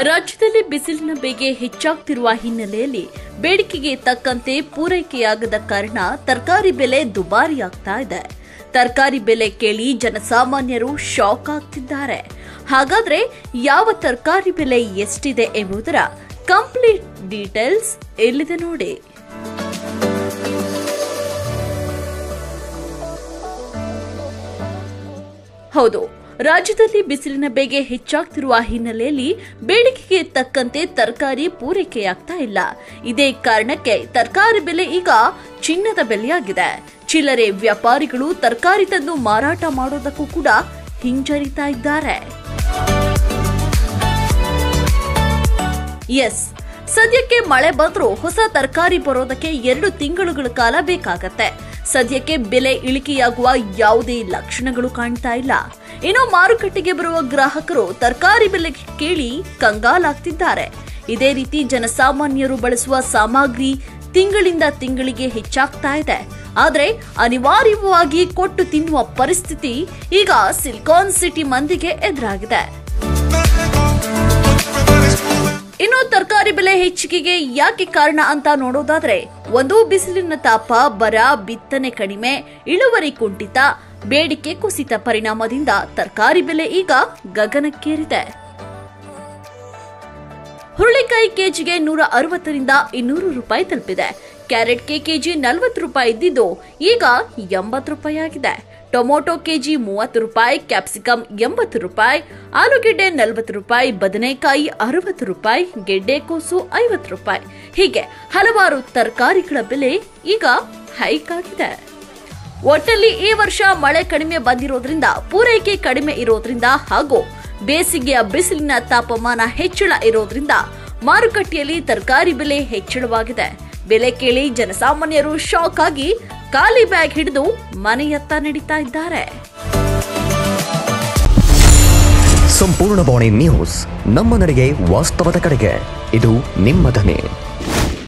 ರಾಜ್ಯದಲ್ಲಿ ಬಿಸಿಲಿನ ಬೇಗೆ ಹೆಚ್ಚಾಗ್ತಿರುವ ಹಿನ್ನೆಲೆಯಲ್ಲಿ ಬೇಡಿಕೆಗೆ ತಕ್ಕಂತೆ ಪೂರೈಕೆಯಾಗದ ಕಾರಣ ತರಕಾರಿ ಬೆಲೆ ದುಬಾರಿಯಾಗ್ತಾ ಇದೆ ತರಕಾರಿ ಬೆಲೆ ಕೇಳಿ ಜನಸಾಮಾನ್ಯರು ಶಾಕ್ ಆಗ್ತಿದ್ದಾರೆ ಹಾಗಾದ್ರೆ ಯಾವ ತರಕಾರಿ ಬೆಲೆ ಎಷ್ಟಿದೆ ಎಂಬುದರ ಕಂಪ್ಲೀಟ್ ಡೀಟೇಲ್ಸ್ ಎಲ್ಲಿದೆ ನೋಡಿ ಹೌದು ರಾಜ್ಯದಲ್ಲಿ ಬಿಸಿಲಿನ ಬೇಗೆ ಹೆಚ್ಚಾಗ್ತಿರುವ ಹಿನ್ನೆಲೆಯಲ್ಲಿ ಬೇಡಿಕೆಗೆ ತಕ್ಕಂತೆ ತರಕಾರಿ ಪೂರೈಕೆಯಾಗ್ತಾ ಇಲ್ಲ ಇದೇ ಕಾರಣಕ್ಕೆ ತರಕಾರಿ ಬೆಲೆ ಈಗ ಚಿನ್ನದ ಬೆಲೆಯಾಗಿದೆ ಚಿಲ್ಲರೆ ವ್ಯಾಪಾರಿಗಳು ತರಕಾರಿ ತಂದು ಮಾರಾಟ ಮಾಡೋದಕ್ಕೂ ಕೂಡ ಹಿಂಜರಿತಾ ಇದ್ದಾರೆ ಎಸ್ ಸದ್ಯಕ್ಕೆ ಮಳೆ ಬಂದ್ರೂ ಹೊಸ ತರಕಾರಿ ಬರೋದಕ್ಕೆ ಎರಡು ತಿಂಗಳುಗಳ ಕಾಲ ಬೇಕಾಗತ್ತೆ ಸದ್ಯಕ್ಕೆ ಬೆಲೆ ಇಳಿಕೆಯಾಗುವ ಯಾವುದೇ ಲಕ್ಷಣಗಳು ಕಾಣ್ತಾ ಇಲ್ಲ ಇನ್ನು ಮಾರುಕಟ್ಟೆಗೆ ಬರುವ ಗ್ರಾಹಕರು ತರಕಾರಿ ಬೆಲೆ ಕೇಳಿ ಕಂಗಾಲಾಗ್ತಿದ್ದಾರೆ ಇದೇ ರೀತಿ ಜನಸಾಮಾನ್ಯರು ಬಳಸುವ ಸಾಮಗ್ರಿ ತಿಂಗಳಿಂದ ತಿಂಗಳಿಗೆ ಹೆಚ್ಚಾಗ್ತಾ ಇದೆ ಆದ್ರೆ ಅನಿವಾರ್ಯವಾಗಿ ಕೊಟ್ಟು ತಿನ್ನುವ ಪರಿಸ್ಥಿತಿ ಈಗ ಸಿಲಿಕಾನ್ ಸಿಟಿ ಮಂದಿಗೆ ಎದುರಾಗಿದೆ ಇನ್ನು ತರಕಾರಿ ಬೆಲೆ ಹೆಚ್ಚಿಗೆಗೆ ಯಾಕೆ ಕಾರಣ ಅಂತ ನೋಡೋದಾದ್ರೆ ಒಂದು ಬಿಸಿಲಿನ ತಾಪ ಬರ ಬಿತ್ತನೆ ಕಡಿಮೆ ಇಳುವರಿ ಕುಂಠಿತ ಬೇಡಿಕೆ ಕುಸಿತ ಪರಿಣಾಮದಿಂದ ತರಕಾರಿ ಬೆಲೆ ಈಗ ಗಗನಕ್ಕೇರಿದೆ ಹುರುಳಿಕಾಯಿ ಕೆಜಿಗೆ ನೂರ ಅರವತ್ತರಿಂದ ಇನ್ನೂರು ರೂಪಾಯಿ ತಲುಪಿದೆ ಕ್ಯಾರೆಟ್ಗೆ ಕೆಜಿ ನಲವತ್ತು ರೂಪಾಯಿ ಇದ್ದಿದ್ದು ಈಗ ಎಂಬತ್ತು ರೂಪಾಯಿ ಆಗಿದೆ ಟೊಮೊಟೊ ಕೆಜಿ ಮೂವತ್ತು ರೂಪಾಯಿ ಕ್ಯಾಪ್ಸಿಕಮ್ ಎಂಬತ್ತು ರೂಪಾಯಿ ಆಲೂಗೆಡ್ಡೆ ನಲವತ್ತು ರೂಪಾಯಿ ಬದನೆಕಾಯಿ ಅರವತ್ತು ರೂಪಾಯಿ ಗೆಡ್ಡೆಕೋಸು ಐವತ್ತು ರೂಪಾಯಿ ಹೀಗೆ ಹಲವಾರು ತರಕಾರಿಗಳ ಬೆಲೆ ಈಗ ಹೈಕ್ ಆಗಿದೆ ಒಟ್ಟಲ್ಲಿ ಈ ವರ್ಷ ಮಳೆ ಕಡಿಮೆ ಬಂದಿರೋದ್ರಿಂದ ಪೂರೈಕೆ ಕಡಿಮೆ ಇರೋದ್ರಿಂದ ಹಾಗೂ ಬೇಸಿಗೆಯ ಬಿಸಿಲಿನ ತಾಪಮಾನ ಹೆಚ್ಚಳ ಇರೋದ್ರಿಂದ ಮಾರುಕಟ್ಟೆಯಲ್ಲಿ ತರಕಾರಿ ಬೆಲೆ ಹೆಚ್ಚಳವಾಗಿದೆ ಬೆಲೆ ಕೇಳಿ ಜನಸಾಮಾನ್ಯರು ಶಾಕ್ ಆಗಿ ಖಾಲಿ ಬ್ಯಾಗ್ ಹಿಡಿದು ಮನೆಯತ್ತ ನಡೀತಾ ಇದ್ದಾರೆ ಸಂಪೂರ್ಣ ಬಾಣಿ ನ್ಯೂಸ್ ನಮ್ಮ ನಡೆಗೆ ವಾಸ್ತವದ ಕಡೆಗೆ ಇದು ನಿಮ್ಮ ಧ್ವನಿ